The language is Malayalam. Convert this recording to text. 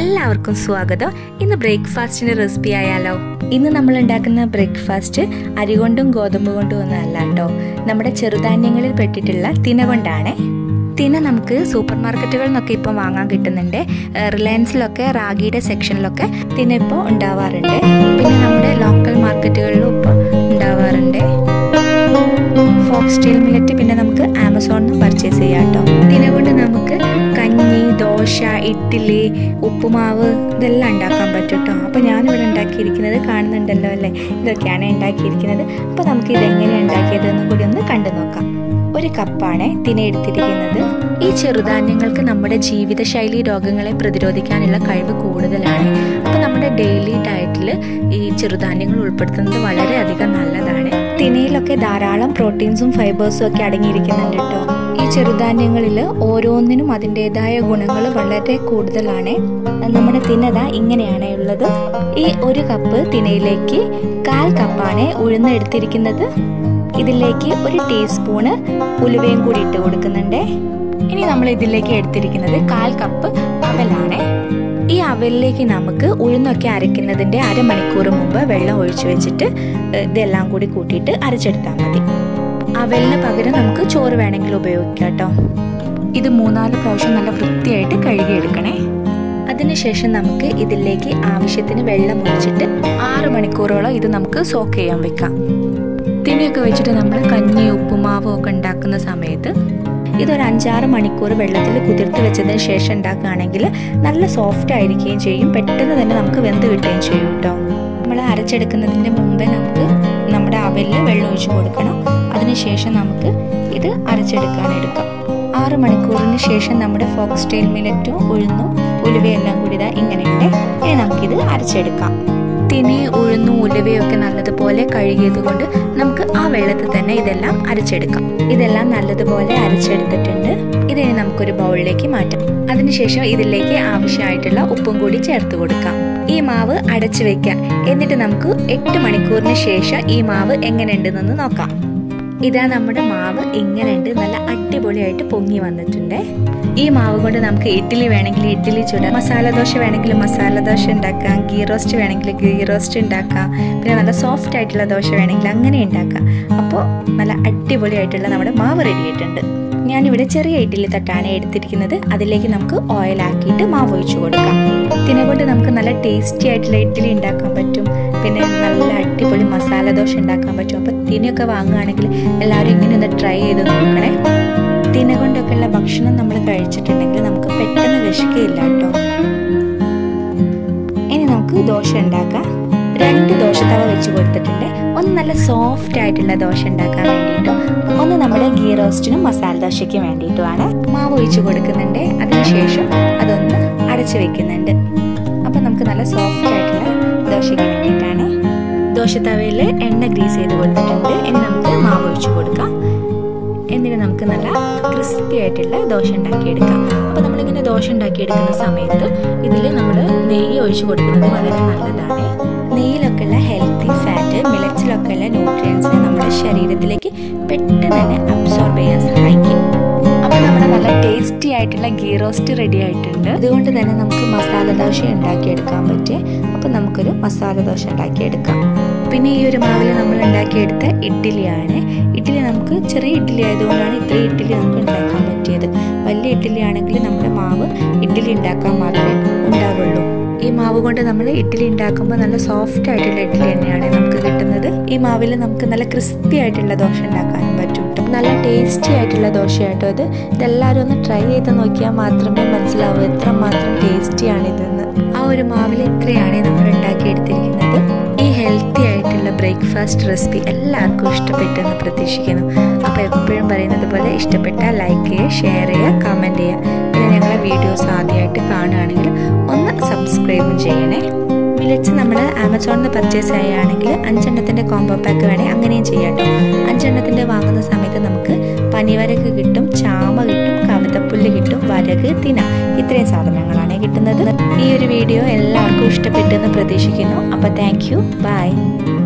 എല്ലാവർക്കും സ്വാഗതം ഇന്ന് ബ്രേക്ക്ഫാസ്റ്റിന്റെ റെസിപ്പി ആയാലോ ഇന്ന് നമ്മൾ ഉണ്ടാക്കുന്ന ബ്രേക്ക്ഫാസ്റ്റ് അരി കൊണ്ടും ഗോതമ്പ് കൊണ്ടും ഒന്നും അല്ല കേട്ടോ നമ്മുടെ ചെറുധാന്യങ്ങളിൽ പെട്ടിട്ടുള്ള തിന കൊണ്ടാണ് തിന നമുക്ക് സൂപ്പർ മാർക്കറ്റുകളിൽ നിന്നൊക്കെ ഇപ്പം വാങ്ങാൻ കിട്ടുന്നുണ്ട് ഏഹ് റിലയൻസിലൊക്കെ റാഗിയുടെ സെക്ഷനിലൊക്കെ തിന ഇപ്പോൾ ഉണ്ടാവാറുണ്ട് പിന്നെ നമ്മുടെ ലോക്കൽ മാർക്കറ്റുകളിലും ഇപ്പോൾ ഉണ്ടാവാറുണ്ട് ഫോക്സ് ടെയിൽ മില്ലറ്റ് പിന്നെ നമുക്ക് ആമസോണിൽ നിന്ന് പർച്ചേസ് ചെയ്യാം കേട്ടോ ഇതിനെ കൊണ്ട് നമുക്ക് കഞ്ഞി ദോശ ഇഡ്ഡലി ഉപ്പുമാവ് ഇതെല്ലാം ഉണ്ടാക്കാൻ പറ്റും കേട്ടോ അപ്പോൾ ഞാനിവിടെ ഉണ്ടാക്കിയിരിക്കുന്നത് കാണുന്നുണ്ടല്ലോ അല്ലേ ഇതൊക്കെയാണ് ഉണ്ടാക്കിയിരിക്കുന്നത് അപ്പോൾ നമുക്ക് ഇതെങ്ങനെയാണ് ഉണ്ടാക്കിയതെന്നും കൂടി ഒന്ന് കണ്ടു നോക്കാം ഒരു കപ്പാണ് തിന എടുത്തിരിക്കുന്നത് ഈ ചെറുധാന്യങ്ങൾക്ക് നമ്മുടെ ജീവിതശൈലി രോഗങ്ങളെ പ്രതിരോധിക്കാനുള്ള കഴിവ് കൂടുതലാണ് അപ്പോൾ നമ്മുടെ ഡെയിലി ഡയറ്റിൽ ഈ ചെറുധാന്യങ്ങൾ ഉൾപ്പെടുത്തുന്നത് വളരെയധികം നല്ലതാണ് തിനയിലൊക്കെ ധാരാളം പ്രോട്ടീൻസും ഫൈബേഴ്സും ഒക്കെ അടങ്ങിയിരിക്കുന്നുണ്ട് കേട്ടോ ഈ ചെറുധാന്യങ്ങളിൽ ഓരോന്നിനും അതിൻ്റെതായ ഗുണങ്ങൾ വളരെ കൂടുതലാണ് നമ്മുടെ തിനത ഇങ്ങനെയാണ് ഉള്ളത് ഈ ഒരു കപ്പ് തിനയിലേക്ക് കാൽ കപ്പാണ് ഉഴുന്ന് എടുത്തിരിക്കുന്നത് ഇതിലേക്ക് ഒരു ടീസ്പൂണ് ഉലുവയും കൂടി ഇട്ട് കൊടുക്കുന്നുണ്ട് ഇനി നമ്മൾ ഇതിലേക്ക് എടുത്തിരിക്കുന്നത് കാൽ കപ്പ് അവലാണ് ഈ അവലിലേക്ക് നമുക്ക് ഉഴുന്നൊക്കെ അരയ്ക്കുന്നതിൻ്റെ അരമണിക്കൂർ മുമ്പ് വെള്ളം ഒഴിച്ചു വെച്ചിട്ട് ഇതെല്ലാം കൂടി കൂട്ടിയിട്ട് അരച്ചെടുത്താൽ മതി അവലിന് പകരം നമുക്ക് ചോറ് വേണമെങ്കിൽ ഉപയോഗിക്കാം കേട്ടോ ഇത് മൂന്നാല് പ്രാവശ്യം നല്ല വൃത്തിയായിട്ട് കഴുകിയെടുക്കണേ അതിനുശേഷം നമുക്ക് ഇതിലേക്ക് ആവശ്യത്തിന് വെള്ളം ഒഴിച്ചിട്ട് ആറ് മണിക്കൂറോളം ഇത് നമുക്ക് സോക്ക് ചെയ്യാൻ വെക്കാം തിനിയൊക്കെ വെച്ചിട്ട് നമ്മൾ കഞ്ഞി ഉപ്പുമാവും ഒക്കെ ഉണ്ടാക്കുന്ന സമയത്ത് ഇതൊരു അഞ്ചാറ് മണിക്കൂർ വെള്ളത്തിൽ കുതിർത്ത് വെച്ചതിന് ശേഷം ഉണ്ടാക്കുകയാണെങ്കിൽ നല്ല സോഫ്റ്റ് ആയിരിക്കുകയും ചെയ്യും പെട്ടെന്ന് തന്നെ നമുക്ക് വെന്ത് കിട്ടുകയും ചെയ്യും കേട്ടോ നമ്മൾ അരച്ചെടുക്കുന്നതിൻ്റെ മുമ്പേ നമുക്ക് നമ്മുടെ അവലിൽ വെള്ളം ഒഴിച്ച് കൊടുക്കണം അതിനുശേഷം നമുക്ക് ഇത് അരച്ചെടുക്കാൻ എടുക്കാം ആറ് മണിക്കൂറിന് ശേഷം നമ്മുടെ ഫോക്സ് ടെയിൽ മില്ലറ്റും ഉഴുന്നും ഉലുവയെല്ലാം കൂടി ഇതാ ഇങ്ങനെയുണ്ട് ഇനി നമുക്കിത് അരച്ചെടുക്കാം തിനി ഉഴുന്നും ഉലുവയും ഒക്കെ നല്ലതുപോലെ കഴുകിയത് കൊണ്ട് നമുക്ക് ആ വെള്ളത്തിൽ തന്നെ ഇതെല്ലാം അരച്ചെടുക്കാം ഇതെല്ലാം നല്ലതുപോലെ അരച്ചെടുത്തിട്ടുണ്ട് ഇതിനെ നമുക്കൊരു ബൗളിലേക്ക് മാറ്റാം അതിനുശേഷം ഇതിലേക്ക് ആവശ്യമായിട്ടുള്ള ഉപ്പും കൂടി ചേർത്ത് കൊടുക്കാം ഈ മാവ് അടച്ചു വെക്കാം എന്നിട്ട് നമുക്ക് എട്ട് മണിക്കൂറിന് ശേഷം ഈ മാവ് എങ്ങനെയുണ്ടെന്ന് നോക്കാം ഇതാ നമ്മുടെ മാവ് ഇങ്ങനെയുണ്ട് നല്ല അടിപൊളിയായിട്ട് പൊങ്ങി വന്നിട്ടുണ്ട് ഈ മാവ് കൊണ്ട് നമുക്ക് ഇഡ്ഡലി വേണമെങ്കിൽ ഇഡ്ഡലി ചൂടാം മസാല ദോശ വേണമെങ്കിൽ മസാല ദോശ ഉണ്ടാക്കാം ഗീ റോസ്റ്റ് വേണമെങ്കിൽ ഗീ റോസ്റ്റ് ഉണ്ടാക്കാം പിന്നെ നല്ല സോഫ്റ്റ് ആയിട്ടുള്ള ദോശ വേണമെങ്കിൽ അങ്ങനെ ഉണ്ടാക്കാം അപ്പോൾ നല്ല അടിപൊളിയായിട്ടുള്ള നമ്മുടെ മാവ് റെഡി ആയിട്ടുണ്ട് ഞാനിവിടെ ചെറിയ ഇഡ്ഡലി തട്ടാണ് എടുത്തിരിക്കുന്നത് അതിലേക്ക് നമുക്ക് ഓയിലാക്കിയിട്ട് മാവ് ഒഴിച്ചു കൊടുക്കാം ഇതിനെ കൊണ്ട് നമുക്ക് നല്ല ടേസ്റ്റി ആയിട്ടുള്ള ഇഡ്ഡലി ഉണ്ടാക്കാൻ പറ്റും പിന്നെ നല്ല അടിപൊളി മസാല ദോശ ഉണ്ടാക്കാൻ പറ്റും അപ്പോൾ തിനയൊക്കെ വാങ്ങുകയാണെങ്കിൽ എല്ലാവരും ഇങ്ങനെ ഒന്ന് ട്രൈ ചെയ്ത് നോക്കണേ തിന കൊണ്ടൊക്കെയുള്ള ഭക്ഷണം നമ്മൾ കഴിച്ചിട്ടുണ്ടെങ്കിൽ നമുക്ക് പെട്ടെന്ന് വിശക്കുകയില്ല കേട്ടോ ഇനി നമുക്ക് ദോശ ഉണ്ടാക്കാം രണ്ട് ദോശത്തവ വെച്ച് കൊടുത്തിട്ടുണ്ട് ഒന്ന് നല്ല സോഫ്റ്റ് ആയിട്ടുള്ള ദോശ ഉണ്ടാക്കാൻ വേണ്ടിയിട്ടും ഒന്ന് നമ്മുടെ ഗീ റോസ്റ്റിനും മസാല ദോശയ്ക്കും വേണ്ടിയിട്ടുമാണ് മാവ് ഒഴിച്ച് കൊടുക്കുന്നുണ്ട് അതിനുശേഷം അതൊന്ന് അടച്ചു വെക്കുന്നുണ്ട് അപ്പം നമുക്ക് നല്ല സോഫ്റ്റ് ആയിട്ടുള്ള ദോശയ്ക്ക് വേണ്ടിയിട്ടാണ് ദോശത്തവയിൽ എണ്ണ ഗ്രീസ് ചെയ്ത് കൊടുത്തിട്ടുണ്ട് ഇനി നമുക്ക് മാവ് ഒഴിച്ച് കൊടുക്കാം എന്നിട്ട് നമുക്ക് നല്ല ക്രിസ്പി ആയിട്ടുള്ള ദോശ ഉണ്ടാക്കിയെടുക്കാം അപ്പോൾ നമ്മളിങ്ങനെ ദോശ ഉണ്ടാക്കിയെടുക്കുന്ന സമയത്ത് ഇതിൽ നമ്മൾ നെയ്യ് ഒഴിച്ച് കൊടുക്കുന്നത് വളരെ നല്ലതാണ് നെയ്യിലൊക്കെ ഉള്ള ഹെൽത്തി ഫാറ്റ് മിലറ്റ്സിലൊക്കെ ഉള്ള ന്യൂട്രിയൻസിനെ നമ്മുടെ ശരീരത്തിലേക്ക് പെട്ടെന്ന് തന്നെ അബ്സോർബ് ചെയ്യാൻ സഹായിക്കും അപ്പോൾ നമ്മുടെ നല്ല ടേസ്റ്റി ആയിട്ടുള്ള ഗീ റോസ്റ്റ് റെഡി ആയിട്ടുണ്ട് അതുകൊണ്ട് തന്നെ നമുക്ക് മസാല ദോശ ഉണ്ടാക്കിയെടുക്കാൻ പറ്റും അപ്പോൾ നമുക്കൊരു മസാല ദോശ ഉണ്ടാക്കിയെടുക്കാം പിന്നെ ഈ ഒരു മാവിൽ നമ്മൾ ഉണ്ടാക്കിയെടുത്ത ഇഡ്ഡലിയാണ് ഇഡ്ഡലി നമുക്ക് ചെറിയ ഇഡ്ഡലി ആയതുകൊണ്ടാണ് ഇത്രയും ഇഡ്ഡലി നമുക്ക് ഉണ്ടാക്കാൻ പറ്റിയത് വലിയ ഇഡ്ഡലി ആണെങ്കിൽ നമ്മുടെ മാവ് ഇഡ്ഡലി ഉണ്ടാക്കാൻ മാത്രമേ ഉണ്ടാവുള്ളൂ ഈ മാവ് കൊണ്ട് നമ്മൾ ഇഡ്ഡലി ഉണ്ടാക്കുമ്പോൾ നല്ല സോഫ്റ്റ് ആയിട്ടുള്ള ഇഡ്ഡലി തന്നെയാണ് നമുക്ക് കിട്ടുന്നത് ഈ മാവിൽ നമുക്ക് നല്ല ക്രിസ്പി ആയിട്ടുള്ള ദോശ ഉണ്ടാക്കാനും പറ്റും കേട്ടോ നല്ല ടേസ്റ്റി ആയിട്ടുള്ള ദോശയാട്ടോ ഇത് ഇതെല്ലാവരും ഒന്ന് ട്രൈ ചെയ്ത് നോക്കിയാൽ മാത്രമേ മനസ്സിലാവൂ എത്രമാത്രം ടേസ്റ്റിയാണിതെന്ന് ആ ഒരു മാവിൽ ഇത്രയാണ് നമ്മൾ ഉണ്ടാക്കിയെടുത്തിരിക്കുന്നത് ഈ ഹെൽത്തി ആയിട്ടുള്ള ബ്രേക്ക്ഫാസ്റ്റ് റെസിപ്പി എല്ലാവർക്കും ഇഷ്ടപ്പെട്ടെന്ന് പ്രതീക്ഷിക്കുന്നു അപ്പോൾ എപ്പോഴും പറയുന്നത് പോലെ ഇഷ്ടപ്പെട്ടാൽ ലൈക്ക് ചെയ്യുക ഷെയർ ചെയ്യുക കമൻറ്റ് ചെയ്യുക പിന്നെ ഞങ്ങളെ വീഡിയോസ് ആദ്യമായിട്ട് കാണുകയാണെങ്കിൽ ഒന്ന് സബ്സ്ക്രൈബും ചെയ്യണേ മിലറ്റ്സ് നമ്മൾ ആമസോണിൽ നിന്ന് പർച്ചേസ് ചെയ്യുകയാണെങ്കിൽ അഞ്ചെണ്ണത്തിൻ്റെ കോംബോ പാക്ക് വേണേൽ അങ്ങനെയും ചെയ്യാം കേട്ടോ അഞ്ചെണ്ണത്തിൻ്റെ വാങ്ങുന്ന സമയത്ത് നമുക്ക് പനിവരക്ക് കിട്ടും ചാമ കിട്ടും കവതപ്പുല്ല് കിട്ടും വരക് തിന ഇത്രയും സാധനങ്ങളാണ് കിട്ടുന്നത് ഈ ഒരു വീഡിയോ എല്ലാവർക്കും ഇഷ്ടപ്പെട്ടെന്ന് പ്രതീക്ഷിക്കുന്നു അപ്പോൾ താങ്ക് യു ബൈ